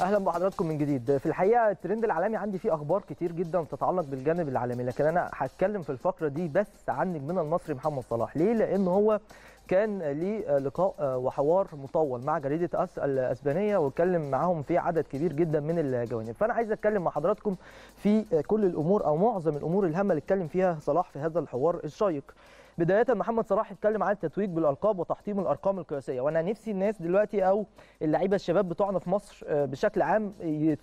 اهلا بحضراتكم من جديد في الحقيقه الترند العالمي عندي فيه اخبار كتير جدا تتعلق بالجانب العالمي لكن انا هتكلم في الفقره دي بس عن نجمنا المصري محمد صلاح ليه لان هو كان ليه لقاء وحوار مطول مع جريده اس الاسبانيه واتكلم معاهم في عدد كبير جدا من الجوانب فانا عايز اتكلم مع حضراتكم في كل الامور او معظم الامور الهامه اللي اتكلم فيها صلاح في هذا الحوار الشيق بدايه محمد صلاح اتكلم عن التتويج بالالقاب وتحطيم الارقام القياسيه وانا نفسي الناس دلوقتي او اللعيبه الشباب بتوعنا في مصر بشكل عام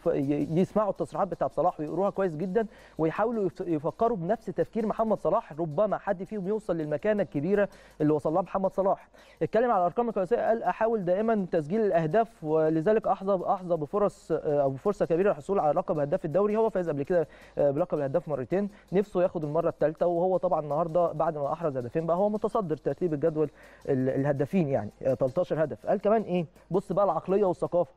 يسمعوا التصريحات بتاعت صلاح ويقروها كويس جدا ويحاولوا يفكروا بنفس تفكير محمد صلاح ربما حد فيهم يوصل للمكانه الكبيره اللي وصل لها محمد صلاح اتكلم على الارقام القياسيه قال احاول دائما تسجيل الاهداف ولذلك احظى احظى بفرص او بفرصه كبيره للحصول على لقب هداف الدوري هو فاز قبل كده بلقب الهداف مرتين نفسه ياخد المره الثالثه وهو طبعا النهارده بعد ما احرز هدفين بقى هو متصدر ترتيب الجدول الهدافين يعني 13 هدف قال كمان ايه بص بقى العقليه والثقافه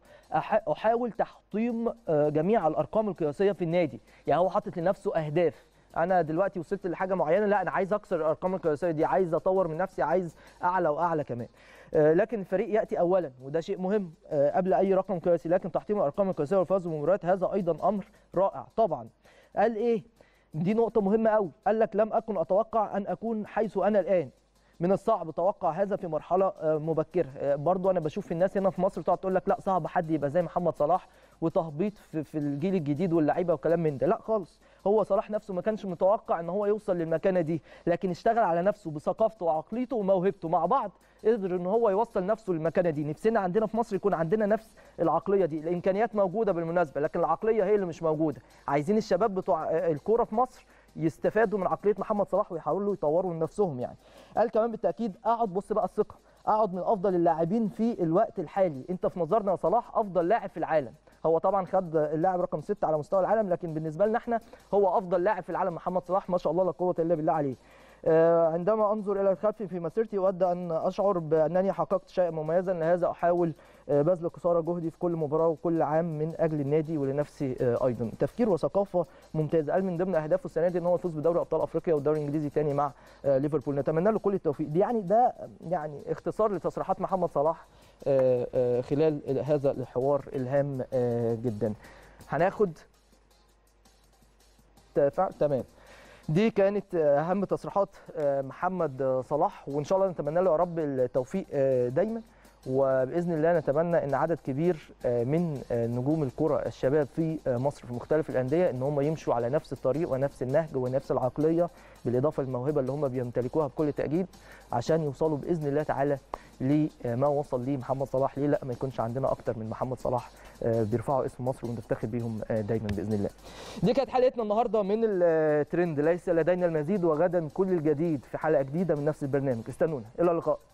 احاول تحطيم جميع الارقام القياسيه في النادي يعني هو حاطط لنفسه اهداف انا دلوقتي وصلت لحاجه معينه لا انا عايز اكسر الارقام القياسيه دي عايز اطور من نفسي عايز اعلى واعلى كمان لكن الفريق ياتي اولا وده شيء مهم قبل اي رقم قياسي لكن تحطيم الارقام القياسيه والفوز بالمباريات هذا ايضا امر رائع طبعا قال ايه دي نقطة مهمة قوي، قال لك لم أكن أتوقع أن أكون حيث أنا الآن. من الصعب توقع هذا في مرحلة مبكرة، برضو أنا بشوف الناس هنا في مصر بتقعد تقول لك لا صعب حد يبقى زي محمد صلاح وتهبيط في, في الجيل الجديد واللعيبة وكلام من ده، لا خالص، هو صلاح نفسه ما كانش متوقع ان هو يوصل للمكانة دي، لكن اشتغل على نفسه بثقافته وعقليته وموهبته مع بعض قدر ان هو يوصل نفسه للمكانه دي نفسنا عندنا في مصر يكون عندنا نفس العقليه دي الامكانيات موجوده بالمناسبه لكن العقليه هي اللي مش موجوده عايزين الشباب بتوع الكوره في مصر يستفادوا من عقليه محمد صلاح ويحاولوا يطوروا من نفسهم يعني قال كمان بالتاكيد اقعد بص بقى الثقه اقعد من افضل اللاعبين في الوقت الحالي انت في نظرنا يا صلاح افضل لاعب في العالم هو طبعا خد اللاعب رقم ستة على مستوى العالم لكن بالنسبه لنا احنا هو افضل لاعب في العالم محمد صلاح ما شاء الله لا قوه الا بالله عليه عندما انظر الى الخلف في مسيرتي اود ان اشعر بانني حققت شيئا مميزا لهذا احاول بذل قصارى جهدي في كل مباراه وكل عام من اجل النادي ولنفسي ايضا تفكير وثقافه ممتازه قال من ضمن اهدافه السنه دي ان هو يفوز بدوري ابطال افريقيا والدوري الانجليزي ثاني مع ليفربول نتمنى له كل التوفيق دي يعني ده يعني اختصار لتصريحات محمد صلاح خلال هذا الحوار الهام جدا هناخد تمام دي كانت اهم تصريحات محمد صلاح وان شاء الله نتمنى له يا رب التوفيق دايما وباذن الله نتمنى ان عدد كبير من نجوم الكره الشباب في مصر في مختلف الانديه ان هم يمشوا على نفس الطريق ونفس النهج ونفس العقليه بالاضافه للموهبه اللي هم بيمتلكوها بكل تاكيد عشان يوصلوا باذن الله تعالى لما وصل ليه محمد صلاح ليه لا ما يكونش عندنا اكتر من محمد صلاح بيرفعوا اسم مصر ونفتخر بيهم دايما باذن الله. دي كانت حلقتنا النهارده من الترند ليس لدينا المزيد وغدا كل الجديد في حلقه جديده من نفس البرنامج استنونا الى اللقاء.